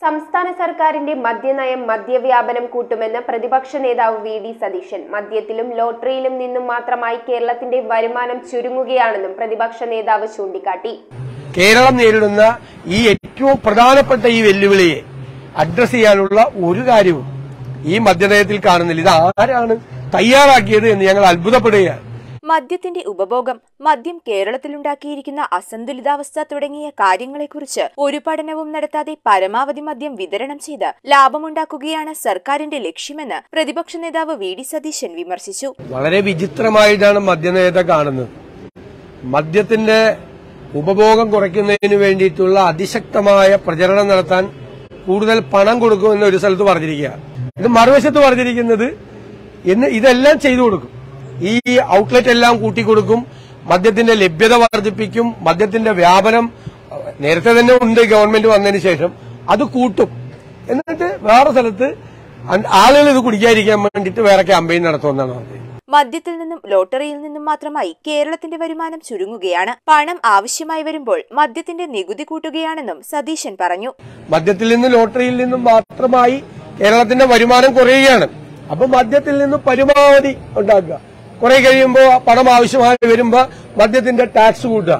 സംസ്ഥാന സർക്കാരിന്റെ മദ്യനയം മദ്യവ്യാപനം കൂട്ടുമെന്ന് പ്രതിപക്ഷ നേതാവ് വി ഡി സതീശൻ മദ്യത്തിലും ലോട്ടറിയിലും നിന്നും മാത്രമായി കേരളത്തിന്റെ വരുമാനം ചുരുങ്ങുകയാണെന്നും പ്രതിപക്ഷ നേതാവ് ചൂണ്ടിക്കാട്ടി കേരളം നേരിടുന്ന ഈ ഏറ്റവും പ്രധാനപ്പെട്ട ഈ വെല്ലുവിളിയെ അഡ്രസ് ചെയ്യാനുള്ള ഒരു കാര്യവും ഈ മദ്യനയത്തിൽ കാണുന്നില്ല ഇത് ആരാണ് തയ്യാറാക്കിയത് എന്ന് ഞങ്ങൾ അത്ഭുതപ്പെടുകയാണ് മദ്യത്തിന്റെ ഉപഭോഗം മദ്യം കേരളത്തിലുണ്ടാക്കിയിരിക്കുന്ന അസന്തുലിതാവസ്ഥ തുടങ്ങിയ കാര്യങ്ങളെക്കുറിച്ച് ഒരു പഠനവും നടത്താതെ പരമാവധി മദ്യം വിതരണം ചെയ്ത് ലാഭമുണ്ടാക്കുകയാണ് സർക്കാരിന്റെ ലക്ഷ്യമെന്ന് പ്രതിപക്ഷ നേതാവ് വി ഡി സതീശൻ വിമർശിച്ചു വളരെ വിചിത്രമായിട്ടാണ് മദ്യനയത്തെ കാണുന്നത് മദ്യത്തിന്റെ ഉപഭോഗം കുറയ്ക്കുന്നതിന് വേണ്ടിയിട്ടുള്ള അതിശക്തമായ പ്രചരണം നടത്താൻ കൂടുതൽ പണം കൊടുക്കുമെന്ന് ഒരു സ്ഥലത്ത് പറഞ്ഞിരിക്കുക ഇത് മറുവശത്ത് പറഞ്ഞിരിക്കുന്നത് എന്ന് ഇതെല്ലാം ചെയ്തു കൊടുക്കും ഈ ഔട്ട്ലെറ്റ് എല്ലാം കൂട്ടിക്കൊടുക്കും മദ്യത്തിന്റെ ലഭ്യത വർദ്ധിപ്പിക്കും മദ്യത്തിന്റെ വ്യാപനം അഹ്, നേരത്തെ തന്നെ ഉണ്ട് ഗവൺമെന്റ് വന്നതിന് ശേഷം അത് കൂട്ടും എന്നിട്ട് വേറെ സ്ഥലത്ത് അൻ- ആളുകൾ ഇത് കുടിക്കാതിരിക്കാൻ വേണ്ടിയിട്ട് വേറെ ക്യാമ്പയിൻ നടത്തുമെന്നാണ് പറഞ്ഞത് മദ്യത്തിൽ നിന്നും ലോട്ടറിയിൽ നിന്നും മാത്രമായി കേരളത്തിന്റെ വരുമാനം ചുരുങ്ങുകയാണ് പണം ആവശ്യമായി വരുമ്പോൾ മദ്യത്തിന്റെ നികുതി കൂട്ടുകയാണെന്നും സതീശൻ പറഞ്ഞു മദ്യത്തിൽ നിന്ന് ലോട്ടറിയിൽ നിന്നും മാത്രമായി കേരളത്തിന്റെ വരുമാനം കുറയുകയാണ് അപ്പൊ മദ്യത്തിൽ നിന്നും പരമാവധി ഉണ്ടാക്കുക കുറെ കഴിയുമ്പോൾ പണം ആവശ്യമായി വരുമ്പോ മദ്യത്തിന്റെ ടാക്സ് കൂട്ടുക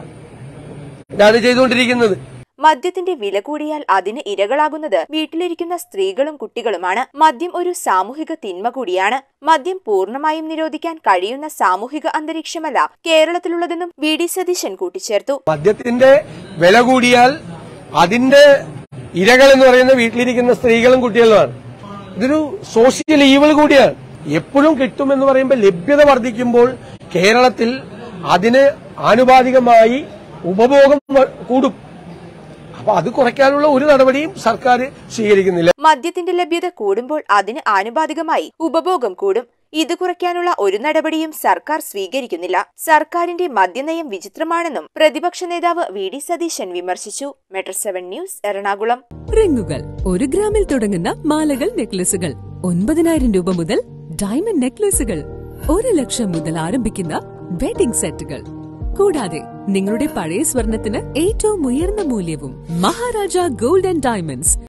ഇതാണ് ചെയ്തുകൊണ്ടിരിക്കുന്നത് മദ്യത്തിന്റെ വില കൂടിയാൽ അതിന് ഇരകളാകുന്നത് വീട്ടിലിരിക്കുന്ന സ്ത്രീകളും കുട്ടികളുമാണ് മദ്യം ഒരു സാമൂഹിക തിന്മ കൂടിയാണ് മദ്യം പൂർണ്ണമായും നിരോധിക്കാൻ കഴിയുന്ന സാമൂഹിക അന്തരീക്ഷമല്ല കേരളത്തിലുള്ളതെന്നും വി ഡി സതീശൻ കൂട്ടിച്ചേർത്തു മദ്യത്തിന്റെ വില കൂടിയാൽ അതിന്റെ ഇരകൾ എന്ന് പറയുന്ന വീട്ടിലിരിക്കുന്ന സ്ത്രീകളും കുട്ടികളുമാണ് ഇതൊരു സോഷ്യൽ ഈവൽ കൂടിയാണ് എപ്പോഴും കിട്ടുമെന്ന് പറയുമ്പോൾ ലഭ്യത വർദ്ധിക്കുമ്പോൾ കേരളത്തിൽ അതിന് ആനുപാതികമായി ഉപഭോഗം വ- കൂടും അപ്പൊ അത് കുറയ്ക്കാനുള്ള ഒരു നടപടിയും സർക്കാർ സ്വീകരിക്കുന്നില്ല മദ്യത്തിന്റെ ലഭ്യത കൂടുമ്പോൾ അതിന് ആനുപാതികമായി ഉപഭോഗം കൂടും ഇത് കുറയ്ക്കാനുള്ള ഒരു നടപടിയും സർക്കാർ സ്വീകരിക്കുന്നില്ല സർക്കാരിന്റെ മദ്യനയം വിചിത്രമാണെന്നും പ്രതിപക്ഷ നേതാവ് വി ഡി സതീശൻ വിമർശിച്ചു മെട്രോ സെവൻ ന്യൂസ് എറണാകുളം റിങ്ങുകൾ ഒരു ഗ്രാമിൽ തുടങ്ങുന്ന മാലകൾ നെക്ലസുകൾ ഒൻപതിനായിരം രൂപ മുതൽ ഡയമണ്ട് നെക്ലസുകൾ ഒരു ലക്ഷം മുതൽ ആരംഭിക്കുന്ന വെഡിംഗ് സെറ്റുകൾ കൂടാതെ നിങ്ങളുടെ പഴയ സ്വർണത്തിന് ഏറ്റവും ഉയർന്ന മൂല്യവും മഹാരാജ ഗോൾഡ് ആൻഡ് ഡയമണ്ട്സ്